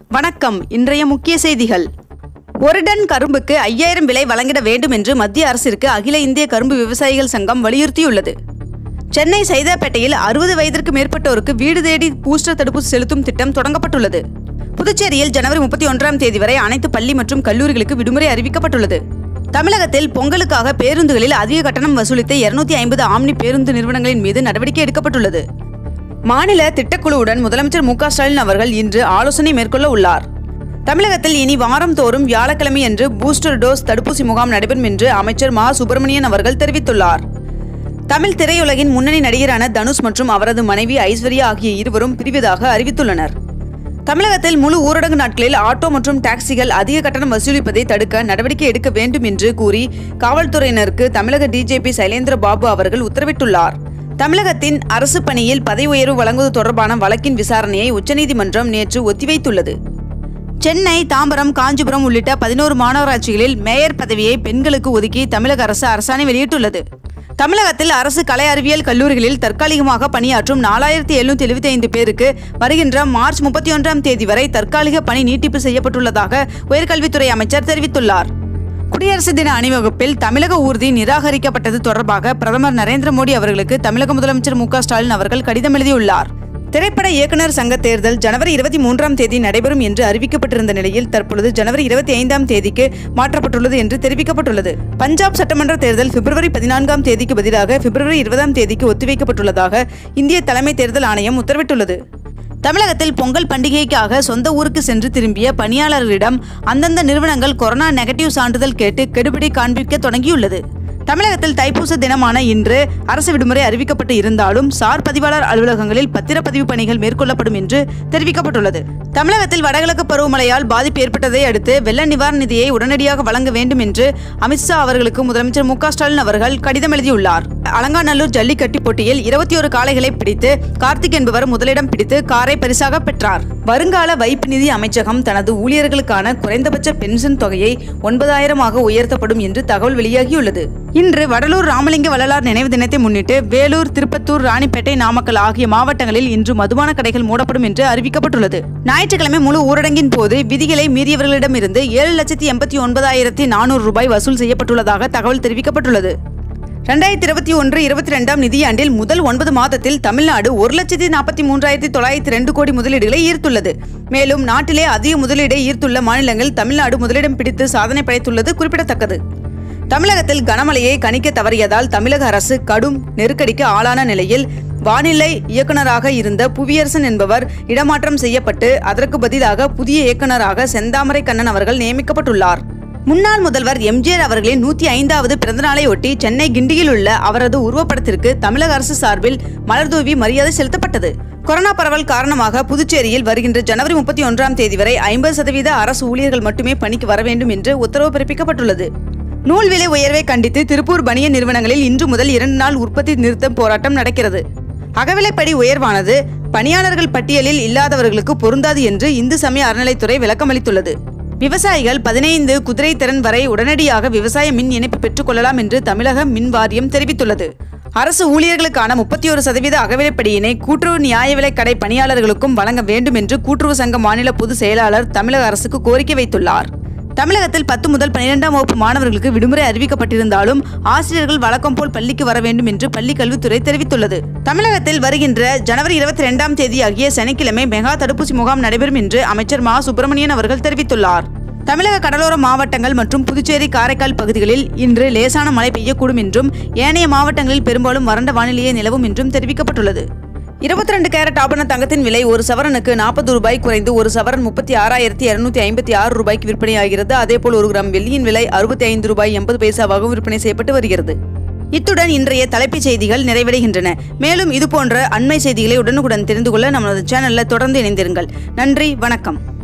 வணக்கம் இன்றைய முக்கிய செய்திகள் ஒரு டன் கரும்புக்கு ஐயாயிரம் விலை வழங்கிட வேண்டும் என்று மத்திய அரசிற்கு அகில இந்திய கரும்பு விவசாயிகள் சங்கம் வலியுறுத்தியுள்ளது சென்னை சைதாப்பேட்டையில் அறுபது வயதிற்கு மேற்பட்டோருக்கு வீடு தேடி பூஸ்டர் தடுப்பூசி செலுத்தும் திட்டம் தொடங்கப்பட்டுள்ளது புதுச்சேரியில் ஜனவரி முப்பத்தி ஒன்றாம் தேதி வரை அனைத்து பள்ளி மற்றும் கல்லூரிகளுக்கு விடுமுறை அறிவிக்கப்பட்டுள்ளது தமிழகத்தில் பொங்கலுக்காக பேருந்துகளில் அதிக கட்டணம் வசூலித்த இருநூத்தி ஐம்பது ஆம்னி பேருந்து நிறுவனங்களின் மீது நடவடிக்கை எடுக்கப்பட்டுள்ளது மாநில திட்டக்குழுவுடன் முதலமைச்சர் மு க ஸ்டாலின் அவர்கள் இன்று ஆலோசனை மேற்கொள்ள உள்ளார் தமிழகத்தில் இனி வாரம் தோறும் வியாழக்கிழமை என்று பூஸ்டர் டோஸ் தடுப்பூசி முகாம் நடைபெறும் என்று அமைச்சர் மா சுப்பிரமணியன் அவர்கள் தெரிவித்துள்ளார் தமிழ் திரையுலகின் முன்னணி நடிகரான தனுஷ் மற்றும் அவரது மனைவி ஐஸ்வர்யா ஆகிய இருவரும் பிரிவதாக அறிவித்துள்ளனர் தமிழகத்தில் முழு ஊரடங்கு நாட்களில் ஆட்டோ மற்றும் டாக்ஸிகள் அதிக கட்டணம் வசூலிப்பதை தடுக்க நடவடிக்கை எடுக்க வேண்டும் என்று கூறி காவல்துறையினருக்கு தமிழக டிஜிபி சைலேந்திர பாபு அவர்கள் உத்தரவிட்டுள்ளார் தமிழகத்தின் அரசு பணியில் பதவி உயர்வு வழங்குவது தொடர்பான வழக்கின் விசாரணையை உச்சநீதிமன்றம் நேற்று ஒத்திவைத்துள்ளது சென்னை தாம்பரம் காஞ்சிபுரம் உள்ளிட்ட பதினோரு மாநகராட்சிகளில் மேயர் பதவியை பெண்களுக்கு ஒதுக்கி தமிழக அரசு அரசாணை வெளியிட்டுள்ளது தமிழகத்தில் அரசு கலை அறிவியல் கல்லூரிகளில் தற்காலிகமாக பணியாற்றும் நாலாயிரத்தி எழுநூத்தி எழுபத்தி ஐந்து பேருக்கு வருகின்ற மார்ச் முப்பத்தி ஒன்றாம் தேதி வரை தற்காலிக பணி நீட்டிப்பு செய்யப்பட்டுள்ளதாக உயர்கல்வித்துறை அமைச்சர் தெரிவித்துள்ளார் குடியரசு தின அணிவகுப்பில் தமிழக ஊர்தி நிராகரிக்கப்பட்டது தொடர்பாக பிரதமர் நரேந்திர மோடி அவர்களுக்கு தமிழக முதலமைச்சர் மு க ஸ்டாலின் அவர்கள் கடிதம் எழுதியுள்ளார் திரைப்பட இயக்குநர் சங்க தேர்தல் ஜனவரி இருபத்தி மூன்றாம் தேதி நடைபெறும் என்று அறிவிக்கப்பட்டிருந்த நிலையில் தற்பொழுது ஜனவரி இருபத்தி ஐந்தாம் தேதிக்கு மாற்றப்பட்டுள்ளது என்று தெரிவிக்கப்பட்டுள்ளது பஞ்சாப் சட்டமன்ற தேர்தல் பிப்ரவரி பதினான்காம் தேதிக்கு பதிலாக பிப்ரவரி இருபதாம் தேதிக்கு ஒத்திவைக்கப்பட்டுள்ளதாக இந்திய தலைமை தேர்தல் ஆணையம் உத்தரவிட்டுள்ளது தமிழகத்தில் பொங்கல் பண்டிகைக்காக சொந்த ஊருக்கு சென்று திரும்பிய பணியாளர்களிடம் அந்தந்த நிறுவனங்கள் கொரோனா நெகட்டிவ் சான்றிதழ் கேட்டு கெடுபிடி காண்பிக்க தொடங்கியுள்ளது தமிழகத்தில் தைப்பூச தினமான இன்று அரசு விடுமுறை அறிவிக்கப்பட்டு இருந்தாலும் சார் பதிவாளர் அலுவலகங்களில் பத்திரப்பதிவு பணிகள் மேற்கொள்ளப்படும் என்று தெரிவிக்கப்பட்டுள்ளது தமிழகத்தில் வடகிழக்கு பருவமழையால் பாதிப்பு ஏற்பட்டதை அடுத்து வெள்ள நிவாரண நிதியை உடனடியாக வழங்க வேண்டும் என்று அமித்ஷா அவர்களுக்கு முதலமைச்சர் மு க ஸ்டாலின் அவர்கள் கடிதம் எழுதியுள்ளார் அலங்காநல்லூர் ஜல்லிக்கட்டு போட்டியில் இருபத்தி ஒரு காளைகளை பிடித்து கார்த்திக் என்பவர் முதலிடம் பிடித்து காரை பரிசாக பெற்றார் வருங்கால வைப்பு நிதி அமைச்சகம் தனது ஊழியர்களுக்கான குறைந்தபட்ச பென்ஷன் தொகையை ஒன்பதாயிரமாக உயர்த்தப்படும் என்று தகவல் வெளியாகியுள்ளது இன்று வடலூர் ராமலிங்க வள்ளலார் நினைவு தினத்தை முன்னிட்டு வேலூர் திருப்பத்தூர் ராணிப்பேட்டை நாமக்கல் ஆகிய மாவட்டங்களில் இன்று மதுபான கடைகள் மூடப்படும் என்று அறிவிக்கப்பட்டுள்ளது ஞாயிற்றுக்கிழமை முழு ஊரடங்கின் போது விதிகளை மீறியவர்களிடமிருந்து ஏழு லட்சத்தி எண்பத்தி ஒன்பதாயிரத்தி நானூறு ரூபாய் வசூல் செய்யப்பட்டுள்ளதாக தகவல் தெரிவிக்கப்பட்டுள்ளது ரெண்டாயிரத்தி இருபத்தி ஒன்று இருபத்தி ரெண்டாம் நிதியாண்டில் முதல் ஒன்பது மாதத்தில் தமிழ்நாடு ஒரு லட்சத்தி நாற்பத்தி மூன்றாயிரத்தி தொள்ளாயிரத்தி ரெண்டு கோடி முதலீடுகளை ஈர்த்துள்ளது மேலும் நாட்டிலே அதிக முதலீடை ஈர்த்துள்ள மாநிலங்கள் தமிழ்நாடு முதலிடம் பிடித்து சாதனை படைத்துள்ளது குறிப்பிடத்தக்கது தமிழகத்தில் கனமழையை கணிக்க தவறியதால் தமிழக அரசு கடும் நெருக்கடிக்கு ஆளான நிலையில் வானிலை இயக்குநராக இருந்த புவியரசன் என்பவர் இடமாற்றம் செய்யப்பட்டு அதற்கு பதிலாக புதிய இயக்குநராக செந்தாமரை கண்ணன் அவர்கள் நியமிக்கப்பட்டுள்ளார் முன்னாள் முதல்வர் எம்ஜிஆர் அவர்களின் நூத்தி ஐந்தாவது பிறந்தநாளையொட்டி சென்னை கிண்டியில் உள்ள அவரது உருவப்படத்திற்கு தமிழக அரசு சார்பில் மலர்தூவி மரியாதை செலுத்தப்பட்டது கொரோனா பரவல் காரணமாக புதுச்சேரியில் வருகின்ற ஜனவரி முப்பத்தி ஒன்றாம் தேதி வரை ஐம்பது சதவீத அரசு ஊழியர்கள் மட்டுமே பணிக்கு வர வேண்டும் என்று உத்தரவு பிறப்பிக்கப்பட்டுள்ளது நூல் விலை உயர்வை கண்டித்து திருப்பூர் பனிய நிறுவனங்களில் இன்று முதல் இரண்டு நாள் உற்பத்தி நிறுத்தம் போராட்டம் நடக்கிறது அகவிலைப்படி உயர்வானது பணியாளர்கள் பட்டியலில் இல்லாதவர்களுக்கு பொருந்தாது என்று இந்து சமய அறநிலைத்துறை விளக்கமளித்துள்ளது விவசாயிகள் பதினைந்து குதிரை திறன் வரை உடனடியாக விவசாய மின் இணைப்பு பெற்றுக் கொள்ளலாம் என்று தமிழக மின் வாரியம் தெரிவித்துள்ளது அரசு ஊழியர்களுக்கான முப்பத்தி ஒரு சதவீத அகவிலைப்படியினை கூட்டுறவு நியாய விலைக் கடை பணியாளர்களுக்கும் வழங்க வேண்டும் என்று கூட்டுறவு சங்க மாநில பொதுச் செயலாளர் தமிழக அரசுக்கு கோரிக்கை வைத்துள்ளார் தமிழகத்தில் பத்து முதல் பன்னிரெண்டாம் வகுப்பு மாணவர்களுக்கு விடுமுறை அறிவிக்கப்பட்டிருந்தாலும் ஆசிரியர்கள் வழக்கம் போல் பள்ளிக்கு வர வேண்டும் என்று பள்ளி கல்வித்துறை தெரிவித்துள்ளது தமிழகத்தில் வருகின்ற ஜனவரி இருபத்தி ரெண்டாம் தேதியாகிய சனிக்கிழமை மெகா தடுப்பூசி முகாம் நடைபெறும் என்று அமைச்சர் மா சுப்பிரமணியன் அவர்கள் தெரிவித்துள்ளார் தமிழக கடலோர மாவட்டங்கள் மற்றும் புதுச்சேரி காரைக்கால் பகுதிகளில் இன்று லேசான மழை பெய்யக்கூடும் என்றும் ஏனைய மாவட்டங்களில் பெரும்பாலும் வறண்ட வானிலையே நிலவும் என்றும் தெரிவிக்கப்பட்டுள்ளது இருபத்தி ரெண்டு கேரட் ஆபரண தங்கத்தின் விலை ஒரு சவரனுக்கு நாற்பது ரூபாய் குறைந்து ஒரு சவரன் முப்பத்தி ஆறாயிரத்தி இருநூத்தி ஐம்பத்தி ஆறு ரூபாய்க்கு விற்பனையாகிறது அதேபோல் ஒரு கிராம் வெள்ளியின் விலை அறுபத்தி ஐந்து ரூபாய் எண்பது பைசாவாகவும் விற்பனை செய்யப்பட்டு வருகிறது இத்துடன் இன்றைய தலைப்புச் செய்திகள் நிறைவடைகின்றன மேலும் இதுபோன்ற அண்மை செய்திகளை உடனுக்குடன் தெரிந்து கொள்ள நமது சேனலில் தொடர்ந்து இணைந்திருங்கள் நன்றி வணக்கம்